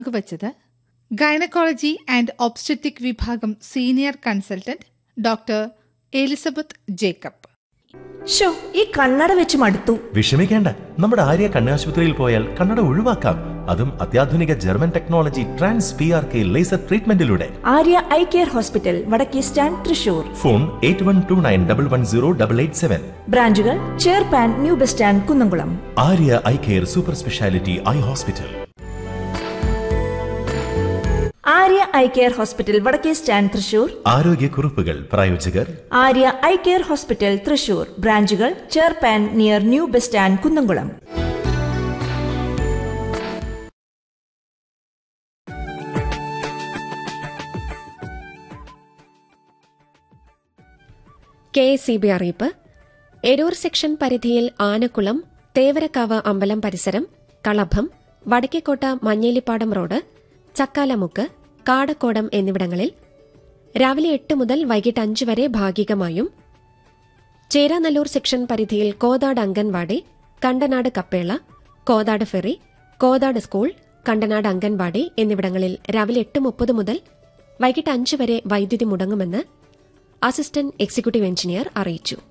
പങ്കുവച്ചത് gynaecology and obstetric വിഭാഗം senior consultant doctor Elizabeth Jacob ഷോ ഈ കണ്ണട വെച്ച് മടുത്തു വിഷമിക്കേണ്ട നമ്മുടെ ആര്യ കണ്ണാശുപത്രിയിൽ പോയാൽ കണ്ണട ഒഴിവാക്കാം അതും അത്യാധുനിക German technology trans P R K laser ട്രീറ്റ്മെന്റിലൂടെ ആര്യ ഐ കെയർ ഹോസ്പിറ്റൽ വടക്കേ stand Thrissur phone eight one two nine double one zero double eight seven ബ്രാഞ്ചുകൾ ചേർപ്പാൻ new bus stand Kunnamkulam Arya eye care super speciality eye hospital Arya eye care hospital വടക്കേ stand Thrissur ആരോഗ്യക്കുറിപ്പുകൾ പ്രായോജകർ Arya eye care hospital Thrissur ബ്രാഞ്ചുകൾ ചേർപ്പാൻ near new bus stand Kunnamkulam K S C B അറിയിപ്പ് Eroor section പരിധിയിൽ ആനക്കുളം തേവരക്കാവ് അമ്പലം പരിസരം കളഭം വടക്കേക്കോട്ട മഞ്ഞേലിപ്പാടം റോഡ് ചക്കാലമുക്ക് കാടക്കോടം എന്നിവിടങ്ങളിൽ രാവിലെ എട്ട് മുതൽ വൈകിട്ട് അഞ്ച് വരെ ഭാഗികമായും ചേരാനല്ലൂർ സെക്ഷൻ പരിധിയിൽ കോതാട് അംഗൻവാടി കണ്ടനാട് കപ്പേള കോതാട് ഫെറി കോതാട് സ്കൂൾ കണ്ടനാട് അംഗൻവാടി എന്നിവിടങ്ങളിൽ രാവിലെ എട്ട് മുപ്പത് മുതൽ വൈകിട്ട് അഞ്ച് വരെ വൈദ്യുതി മുടങ്ങുമെന്ന് അസിസ്റ്റന്റ് എക്സിക്യൂട്ടീവ് എഞ്ചിനീയർ അറിയിച്ചു